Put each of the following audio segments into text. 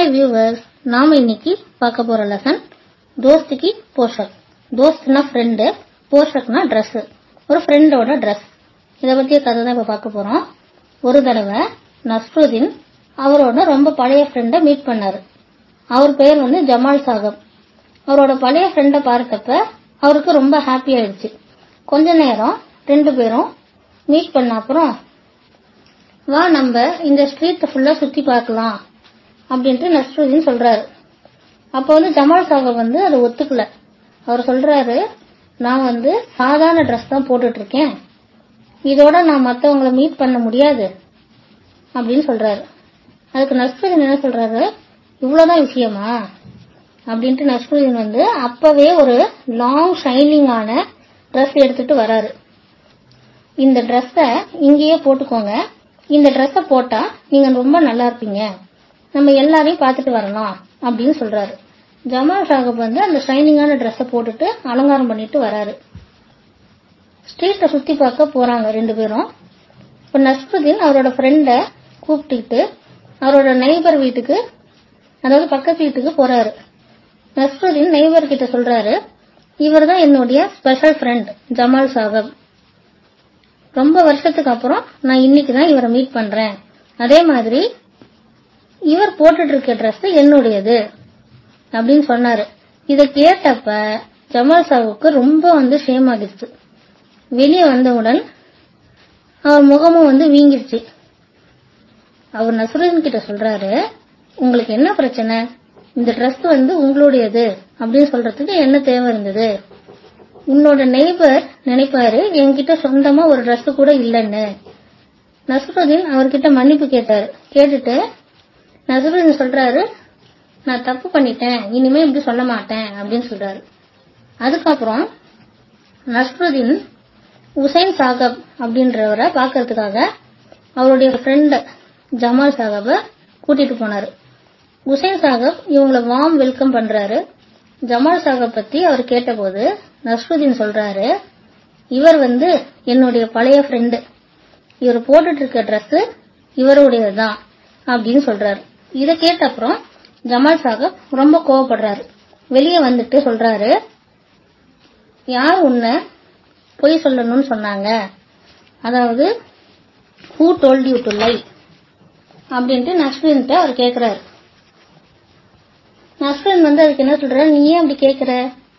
hi viewers நாம இன்னைக்கு பார்க்க போற லெசன் தோஸ்துக்கு போஷக் தோஸ்த்னா ஃப்ரெண்டு போஷக்னா Dress ஒரு ஃப்ரெண்டோட Dress இத பத்திய கதை தான் இப்ப பார்க்க போறோம் ஒரு தடவை நஸ்ருதீன் அவரோட ரொம்ப பழைய ஃப்ரெண்ட மீட் பண்ணாரு அவர் பேர் வந்து ஜமால் சாகப் அவரோட பழைய ஃப்ரெண்ட பார்த்தப்ப அவருக்கு ரொம்ப ஹாப்பி ஆயிடுச்சு கொஞ்ச நேரம் ரெண்டு பேரும் மீட் பண்ண அப்புறம் வா நம்ம இந்த ஸ்ட்ரீட் ஃபுல்லா சுத்தி பார்க்கலாம் அப்படின்ட்டு நஸ்ருதீன் சொல்றாரு அப்ப வந்து ஜமால் சாகப் வந்து அதை ஒத்துக்கல அவர் சொல்றாரு நான் வந்து சாதாரண ட்ரெஸ் தான் போட்டுட்டு இருக்கேன் இதோட நான் மத்தவங்கள மீட் பண்ண முடியாது அப்படின்னு சொல்றாரு அதுக்கு நஸ்ருதீன் என்ன சொல்றாரு இவ்வளவுதான் விஷயமா அப்படின்ட்டு நஸ்ருதீன் வந்து அப்பவே ஒரு லாங் ஷைனிங்கான Dress எடுத்துட்டு வராரு இந்த Dress-அ இங்கேயே போட்டுக்கோங்க இந்த Dress-அ போட்டா நீங்க ரொம்ப நல்லா இருப்பீங்க நம்ம எல்லாரையும் பார்த்துட்டு வரலாம் அப்படின்னு சொல்றாரு ஜமால் சாகப் வந்து அந்த ஷைனிங்கான Dress-அ போட்டுட்டு அலங்காரம் பண்ணிட்டு வராரு ஸ்ட்ரீட்டை சுத்தி பார்க்க போறாங்க ரெண்டு பேரும் இப்ப நஸ்ருதீன் அவரோட ஃப்ரெண்ட கூப்பிட்டுக்கிட்டு அவரோட நெய்பர் வீட்டுக்கு அதாவது பக்கத்து வீட்டுக்கு போறாரு நஸ்ருதீன் நெய்பர் கிட்ட சொல்றாரு இவர் தான் என்னுடைய ஸ்பெஷல் ஃப்ரெண்ட் ஜமால் சாகப் ரொம்ப வருஷத்துக்கு அப்புறம் நான் இன்னைக்கு தான் இவரை மீட் பண்றேன் அதே மாதிரி இவர் போட்டுட்டு இருக்க Dress என்னுடையது அப்படின்னு சொன்னாரு இத கேட்டப்ப ஜமால் சாவுக்கு ரொம்ப வந்து ஷேம் ஆகிடுச்சு வெளியே வந்தவுடன் அவர் முகமும் வந்து வீங்கிருச்சு அவர் நசுரன் கிட்ட சொல்றாரு உங்களுக்கு என்ன பிரச்சனை இந்த Dress வந்து உங்களுடையது அப்படின்னு சொல்றதுக்கு என்ன தேவை இருந்தது உன்னோட நெய்பர் நினைப்பாரு என்கிட்ட சொந்தமா ஒரு Dress கூட இல்லைன்னு நசுருதீன் அவர்கிட்ட மன்னிப்பு கேட்டாரு கேட்டுட்டு நசுருதீன் சொல்றாரு நான் தப்பு பண்ணிட்டேன் இனிமே இப்படி சொல்ல மாட்டேன் அப்படின்னு சொல்றாரு அதுக்கப்புறம் நஸ்ருதீன் உசைன் சாகப் அப்படின்றவரை பார்க்கறதுக்காக அவருடைய ஃப்ரெண்ட் ஜமால் சாகப கூட்டிட்டு போனாரு உசைன் சாகப் இவங்கள வார்ம் வெல்கம் பண்றாரு ஜமால் சாகப் பத்தி அவர் கேட்டபோது நஸ்ருதீன் சொல்றாரு இவர் வந்து என்னுடைய பழைய ஃப்ரெண்டு இவர் போட்டுட்டு இருக்க Dress இவருடையதுதான் அப்படின்னு சொல்றாரு இத கேட்ட அப்புறம் ஜமால் சாகப் ரொம்ப கோவப்படுறாரு வெளியே வந்துட்டு சொல்றாரு யார் உன்னை பொய் சொல்லணும்னு சொன்னாங்க அதாவது who told you to lie அப்படின்ட்டு நஸ்ரின்ட்ட அவர் கேக்குறாரு நஸ்ரின் வந்து அதுக்கு என்ன சொல்ற நீ ஏன் அப்படி கேக்குற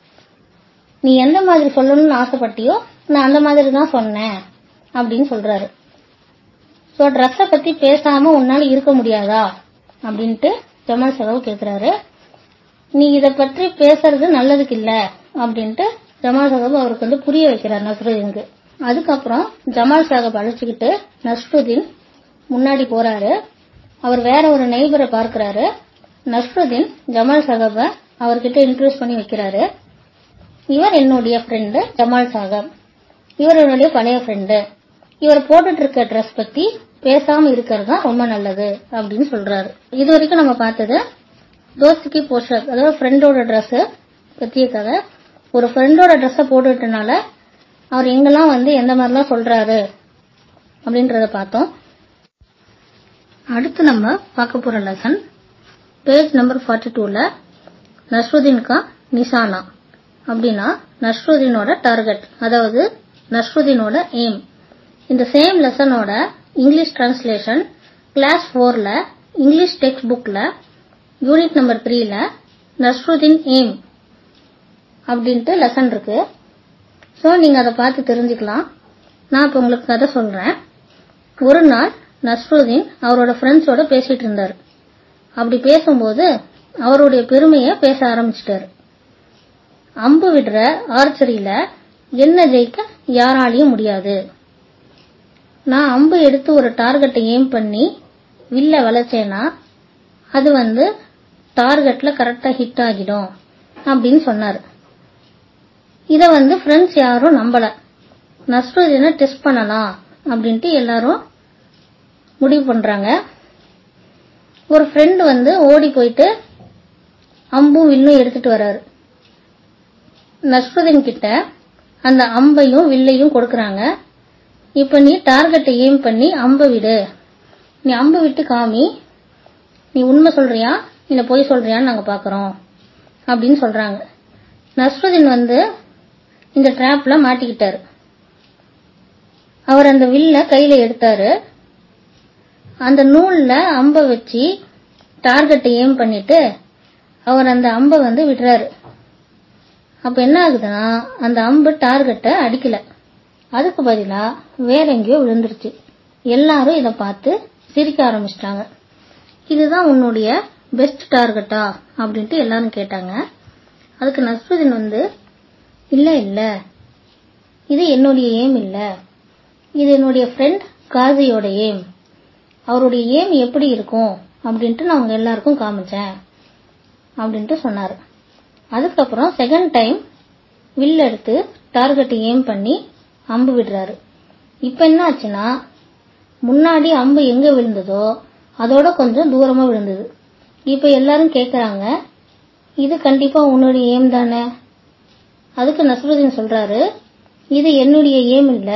நீ எந்த மாதிரி சொல்லணும்னு ஆசைப்பட்டியோ நான் அந்த மாதிரி தான் சொன்னேன் அப்படின்னு சொல்றாரு சோ ட்ரெஸ்ஸ பத்தி பேசாம உன்னால இருக்க முடியாதா அப்படின்ட்டு ஜமால் சகவு கேக்குறாரு நீ இத பற்றி பேசுறது நல்லதுக்கு இல்ல அப்படின்ட்டு ஜமால் சாகப் அவருக்கு வந்து புரிய வைக்கிறார் நஸ்ருதீனுக்கு அதுக்கப்புறம் ஜமால் சாகப் அழைச்சுக்கிட்டு நஸ்ருதீன் முன்னாடி போறாரு அவர் வேற ஒரு நெய்பரை பார்க்கிறாரு நஸ்ருதீன் ஜமால் சாகப அவர்கிட்ட இன்ட்ரோஸ் பண்ணி வைக்கிறாரு இவர் என்னுடைய ஃப்ரெண்டு ஜமால் சாகப் இவர் என்னுடைய பழைய ஃப்ரெண்டு இவர் போட்டுட்டு இருக்க ட்ரெஸ் பத்தி பேசாம இருக்கிறது தான் ரொம்ப நல்லது அப்படின்னு சொல்றாரு இது வரைக்கும் நம்ம பார்த்தது தோஸ்துக்கு போஷக் அதாவது ஃப்ரெண்டோட ட்ரெஸ் பத்திய கதை ஒரு ஃப்ரெண்டோட ட்ரெஸ்ஸை போட்டுட்டனால அவர் எங்கெல்லாம் வந்து எந்த மாதிரிலாம் சொல்றாரு அப்படின்றத பார்த்தோம் அடுத்து நம்ம பார்க்க போற லெசன் பேஜ் நம்பர் ஃபார்ட்டி டூல நஸ்ருதீன் கா நிசானா அப்படின்னா நஸ்ருதீனோட டார்கெட் அதாவது நஸ்ருதீனோட எய்ம் இந்த சேம் லெசனோட இங்கிலீஷ் டிரான்ஸ்லேஷன் கிளாஸ் ஃபோர்ல இங்கிலீஷ் டெக்ஸ்ட் புக்ல யூனிட் நம்பர் த்ரீல நஸ்ருதீன் எய்ம் அப்படின்ட்டு லெசன் இருக்கு ஸோ நீங்க அதை பார்த்து தெரிஞ்சுக்கலாம் நான் இப்போ உங்களுக்கு கதை சொல்றேன் ஒரு நாள் நஸ்ருதீன் அவரோட ஃப்ரெண்ட்ஸோட பேசிட்டு இருந்தாரு அப்படி பேசும்போது அவருடைய பெருமையை பேச ஆரம்பிச்சிட்டாரு அம்பு விடுற ஆர்ச்சரியில என்ன ஜெயிக்க யாராலையும் முடியாது நான் அம்பு எடுத்து ஒரு டார்கெட்டை எய்ம் பண்ணி வில்ல வளைச்சேனா அது வந்து டார்கெட்ல கரெக்டா ஹிட் ஆகிடும் அப்படின்னு சொன்னாரு இத வந்து ஃப்ரெண்ட்ஸ் யாரும் நம்பல நஸ்ருதீனை டெஸ்ட் பண்ணலாம் அப்படின்ட்டு எல்லாரும் முடிவு பண்றாங்க ஒரு ஃப்ரெண்ட் வந்து ஓடி போயிட்டு அம்பும் வில்லும் எடுத்துட்டு வராரு நஸ்ருதீன் கிட்ட அந்த அம்பையும் வில்லையும் கொடுக்கறாங்க இப்ப நீ டார்கெட்டை எய்ம் பண்ணி அம்ப விடு நீ அம்பு விட்டு காமி நீ உண்மை சொல்றியா இல்லை பொய் சொல்றியான்னு நாங்கள் பார்க்குறோம் அப்படின்னு சொல்றாங்க நஸ்ருதீன் வந்து இந்த ட்ராப்ல மாட்டிக்கிட்டாரு அவர் அந்த வில்ல கையில எடுத்தாரு அந்த நூல்ல அம்பை வச்சு டார்கெட்டை ஏம் பண்ணிட்டு அவர் அந்த அம்பை வந்து விடுறாரு அப்ப என்ன ஆகுதுன்னா அந்த அம்பு டார்கெட்டை அடிக்கல அதுக்கு பதிலா வேற எங்கேயோ விழுந்துருச்சு எல்லாரும் இதை பார்த்து சிரிக்க ஆரம்பிச்சிட்டாங்க இதுதான் உன்னுடைய பெஸ்ட் டார்கெட்டா அப்படின்ட்டு எல்லாரும் கேட்டாங்க அதுக்கு நஸ்ருதீன் வந்து இல்ல இல்ல இது என்னுடைய ஏம் இல்ல இது என்னுடைய ஃப்ரெண்ட் காசியோட ஏம் அவருடைய ஏம் எப்படி இருக்கும் அப்படின்ட்டு நான் உங்க எல்லாருக்கும் காமிச்சேன் அப்படின்ட்டு சொன்னாரு அதுக்கப்புறம் செகண்ட் டைம் வில் எடுத்து டார்கெட் ஏம் பண்ணி அம்பு விடுறாரு இப்ப என்ன ஆச்சுன்னா முன்னாடி அம்பு எங்க விழுந்ததோ அதோட கொஞ்சம் தூரமா விழுந்தது இப்ப எல்லாரும் கேக்குறாங்க இது கண்டிப்பா உன்னுடைய ஏம் தானே அதுக்கு நஸ்ருதீன் சொல்றாரு இது என்னுடைய ஏம் இல்ல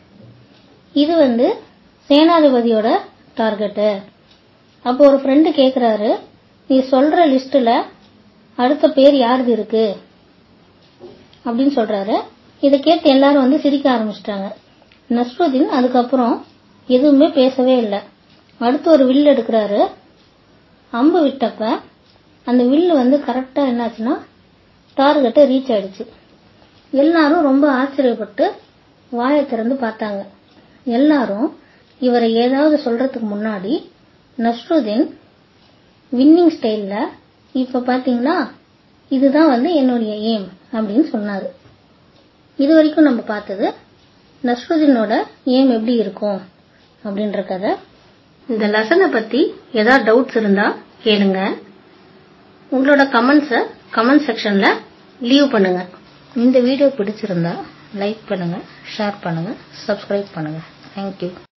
இது வந்து சேனாதிபதியோட டார்கெட்டு அப்போ ஒரு ஃப்ரெண்டு கேக்குறாரு நீ சொல்ற லிஸ்ட்ல அடுத்த பேர் யாருது இருக்கு அப்படின்னு சொல்றாரு இதை கேட்டு எல்லாரும் வந்து சிரிக்க ஆரம்பிச்சிட்டாங்க நஸ்ருதீன் அதுக்கப்புறம் எதுவுமே பேசவே இல்லை அடுத்து ஒரு வில் எடுக்கிறாரு அம்பு விட்டப்ப அந்த வில்லு வந்து கரெக்டா என்னாச்சுன்னா டார்கெட்டை ரீச் ஆயிடுச்சு எல்லாரும் ரொம்ப ஆச்சரியப்பட்டு வாயை திறந்து பார்த்தாங்க எல்லாரும் இவரை ஏதாவது சொல்றதுக்கு முன்னாடி நஸ்ருதீன் வின்னிங் ஸ்டைல்ல இப்ப பாத்தீங்கன்னா இதுதான் வந்து என்னுடைய ஏம் அப்படின்னு சொன்னாரு இது வரைக்கும் நம்ம பார்த்தது நஸ்ருதீனோட ஏம் எப்படி இருக்கும் அப்படின்ற கதை இந்த லெசனை பத்தி ஏதாவது டவுட்ஸ் இருந்தா கேளுங்க உங்களோட கமெண்ட்ஸை கமெண்ட் செக்ஷன்ல லீவ் பண்ணுங்க இந்த வீடியோ பிடிச்சிருந்தா லைக் பண்ணுங்க ஷேர் பண்ணுங்க சப்ஸ்கிரைப் பண்ணுங்க தேங்க்யூ